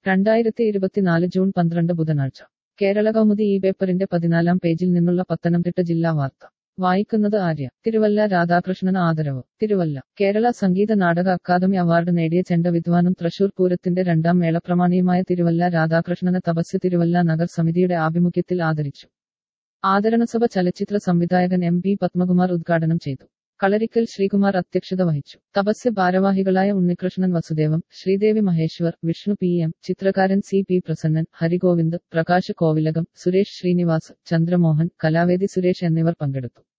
രണ്ടായിരത്തി ഇരുപത്തിനാല് ജൂൺ പന്ത്രണ്ട് ബുധനാഴ്ച കേരള കൗമുദി ഈ പേപ്പറിന്റെ പതിനാലാം പേജിൽ നിന്നുള്ള പത്തനംതിട്ട ജില്ലാ വാർത്ത വായിക്കുന്നത് ആര്യ തിരുവല്ല രാധാകൃഷ്ണന് ആദരവ് തിരുവല്ല കേരള സംഗീത നാടക അക്കാദമി അവാർഡ് നേടിയ ചെണ്ട വിദ്വാനും തൃശൂർ പൂരത്തിന്റെ രണ്ടാം മേളപ്രമാണിയുമായ തിരുവല്ല രാധാകൃഷ്ണന് തപസ്യ തിരുവല്ല നഗർ സമിതിയുടെ ആഭിമുഖ്യത്തിൽ ആദരിച്ചു ആദരണസഭ ചലച്ചിത്ര സംവിധായകൻ എം പി പത്മകുമാർ ഉദ്ഘാടനം ചെയ്തു കളരിക്കൽ ശ്രീകുമാർ അധ്യക്ഷത വഹിച്ചു തപസ്യ ഭാരവാഹികളായ ഉണ്ണികൃഷ്ണൻ വസുദേവം ശ്രീദേവി മഹേശ്വർ വിഷ്ണു പി എം ചിത്രകാരൻ സി പി പ്രസന്നൻ ഹരിഗോവിന്ദ് പ്രകാശ് കോവിലകം സുരേഷ് ശ്രീനിവാസ് ചന്ദ്രമോഹൻ കലാവേദി സുരേഷ് എന്നിവർ പങ്കെടുത്തു